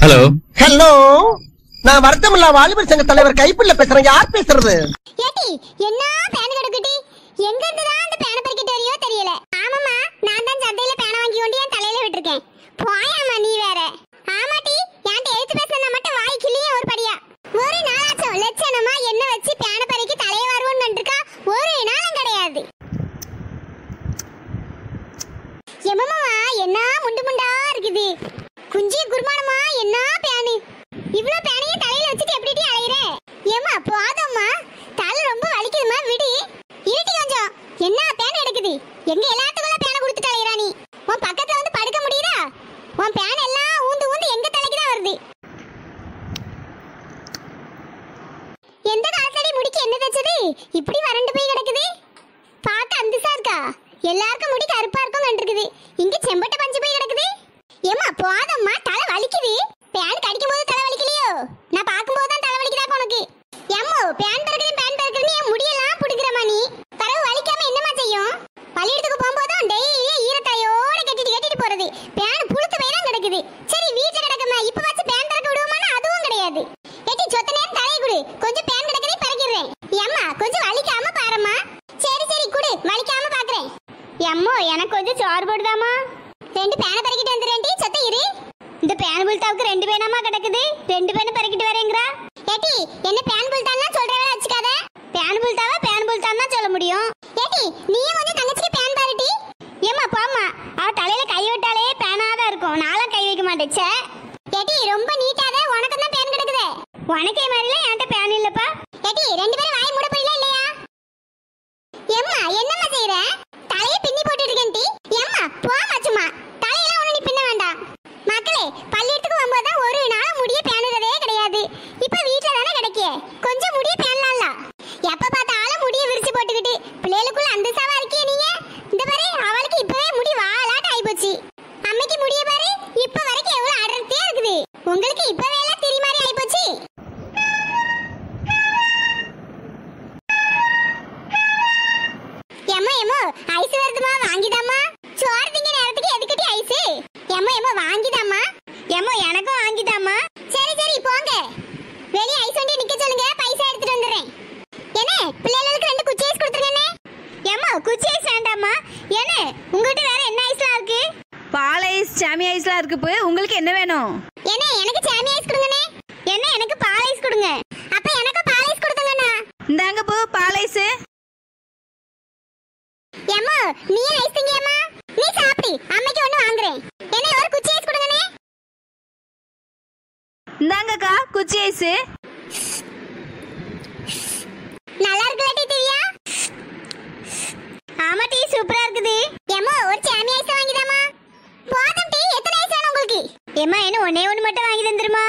Hello hello நான் வருத்தமில்லா வாலிபர் சங்க தலைவர் கைப்பிள்ள பேசுறேன் யார் பேசுறது ஏட்டி என்ன பேன் கிடக்குட்டி எங்க இருந்து தான் அந்த பேனை பறிக்கிட்டு வரையோ தெரியல ஆமாமா நான் தான் சந்தையில பேனை வாங்கி கொண்டு என் தலையில விட்டுருக்கேன் போயாமா நீ வேற ஆமாட்டி என்கிட்ட எழுத்து பேசுனா மட்டும் வாய் கிளியே ஒரு படியா ஒரு நாளாச்சும் லட்சணமா என்ன வச்சு பேனை பறிக்கி தலைய வருவோன்னு இருக்கா ஒரு நாளும் கிடையாது எம்மம்மா என்ன முண்டு முண்டா இருக்குது குஞ்சி குருமானமா என்ன பேனு இவ்ளோ பேனையும் தலையில வச்சுட்டு எப்படிடி அலையிற ஏம்மா போதும்மா தலை ரொம்ப வலிக்குதுமா விடு இருட்டி கொஞ்சம் என்ன பேன் எடுக்குது எங்க எல்லாத்துக்குள்ள பேனை கொடுத்துட்டு அலையிறா நீ உன் பக்கத்துல வந்து படுக்க முடியுதா உன் பேன் எல்லாம் ஊந்து ஊந்து எங்க தலைக்கு தான் வருது எந்த காலத்தடி முடிக்கு என்ன தச்சது இப்படி வறண்டு போய் கிடக்குது பார்க்க அந்தசா இருக்கா எல்லாருக்கும் முடி கருப்பா இருக்கும் கண்டிருக்குது இங்க செம்பட்ட பஞ்சு போய் கிடக்குது ஏமா போதம்மா தலை வலிக்குது பேன் கடிக்கும் போது தலை வலிக்கலையோ நான் பார்க்கும்போது தான் தலை வலிக்குதா உனக்கு ஏம்மோ பேன் பறக்குது பேன் பறக்குதுன்னு என் முடியெல்லாம் புடுக்குறமா நீ தரவு வலிக்காம என்னமா செய்யும் பள்ளியிடத்துக்கு போகும்போதும் டெய்லி ஈரத்தாயோட கட்டிட்டு கட்டிட்டு போறது பேன் புளுத்து போய் தான் கிடக்குது சரி வீட்டுல கிடக்குமா இப்ப வச்சு பேன் பறக்க விடுவோமானா அதுவும் கிடையாது எட்டி சொத்த நேரம் தலையை குடு கொஞ்சம் பேன் கிடக்கதே பறக்கிறேன் ஏம்மா கொஞ்சம் வலிக்காம பாரும்மா சரி சரி குடு வலிக்காம பாக்குறேன் எம்மோ எனக்கு கொஞ்சம் சோறு போடுதாமா ரெண்டு பேனை பறக்கிட்டு வந்துடுறேன்டி சொத்த இரு இந்த பேன் புல்தாவுக்கு ரெண்டு பேனாமா கிடக்குது ரெண்டு பேனை பறக்கிட்டு வரேங்கிறா ஏட்டி என்ன பேன் புல்தான்னா சொல்ற வேலை வச்சுக்காத பேன் புல்தாவா பேன் புல்தான் தான் சொல்ல முடியும் ஏட்டி நீயும் கொஞ்சம் தங்கச்சிக்கு பேன் பாருட்டி ஏம்மா போம்மா அவ தலையில கை விட்டாலே பேனா தான் இருக்கும் நானும் கை வைக்க மாட்டேன் ச்சே. ஏட்டி ரொம்ப நீட்டாத உனக்கு தான் பேன் கிடக்குதே உனக்கே மாதிரில என்கிட்ட பேன் இல்லப்பா ஏட்டி ரெண்டு பேரும் வாய் மூட போயில இல்லையா எம்மா என்னம்மா செய்யற தலைய பின்னி போட்டுட்டு இருக்கேன் டி எம்மா போம்மா சும்மா தலையெல்லாம் ஒண்ணு நீ பின்ன வேண்டாம் மக்களே பள்ளியத்துக்கு வரும்போது தான் ஒரு நாள் முடிய பேணுறதே கிடையாது இப்ப வீட்ல தானே கிடைக்க கொஞ்சம் முடிய பேணலாம்ல எப்ப பார்த்தாலும் முடிய விரிச்சு போட்டுக்கிட்டு பிள்ளைகளுக்குள்ள அந்த சாவா இருக்கே நீங்க இந்த பாரு அவளுக்கு இப்பவே முடி வாளாட்ட ஆயிப்போச்சு அம்மைக்கு முடிய பாரு இப்ப வரைக்கும் எவ்வளவு அடர்த்தியா இருக்குது உங்களுக்கு இப்பவே எல்லாம் திரி மாதிரி ஆயிப்போச்சு எம்மா எம்மா ஐஸ் வருதுமா வாங்கிதாம்மா சோறு திங்க நேரத்துக்கு எதுக்கிட்டி ஐஸ் எம்மா எம்மா வாங்கிதாம்மா எம்மா எனக்கும் வாங்கிதாம்மா சரி சரி போங்க வெளிய ஐஸ் வண்டி நிக்க சொல்லுங்க பைசா எடுத்துட்டு வந்துடுறேன் என்ன பிள்ளைகளுக்கு ரெண்டு குச்சி ஐஸ் கொடுத்துருங்கண்ணே எம்மா குச்சி ஐஸ் வேண்டாம்மா என்ன உங்ககிட்ட வேற என்ன ஐஸ்லாம் இருக்கு பால் ஐஸ் சாமி ஐஸ்லாம் இருக்கு போய் உங்களுக்கு என்ன வேணும் என்ன எனக்கு சாமி ஐஸ் கொடுங்கண்ணே என்ன எனக்கு பால் ஐஸ் கொடுங்க அப்ப எனக்கு பால் ஐஸ் கொடுத்துங்கண்ணா இந்தாங்க போ பால் ஐஸ் ஏம்மா நீ ஐஸ் திங்கியம்மா நீ சாப்பிடு அம்மைக்கு ஒண்ணு வாங்குறேன் என்ன ஒரு குச்சி ஐஸ் கொடுங்கண்ணே இந்தாங்கக்கா குச்சி ஐஸ் நல்லா இருக்குல்ல திவ்யா ஆமா டீ சூப்பரா இருக்குது ஏம்மா ஒரு சாமி ஐஸ் வாங்கிதாமா போதும் டீ எத்தனை ஐஸ் வேணும் உங்களுக்கு ஏம்மா என்ன ஒண்ணே ஒண்ணு மட்டும் வாங்கி தந்துருமா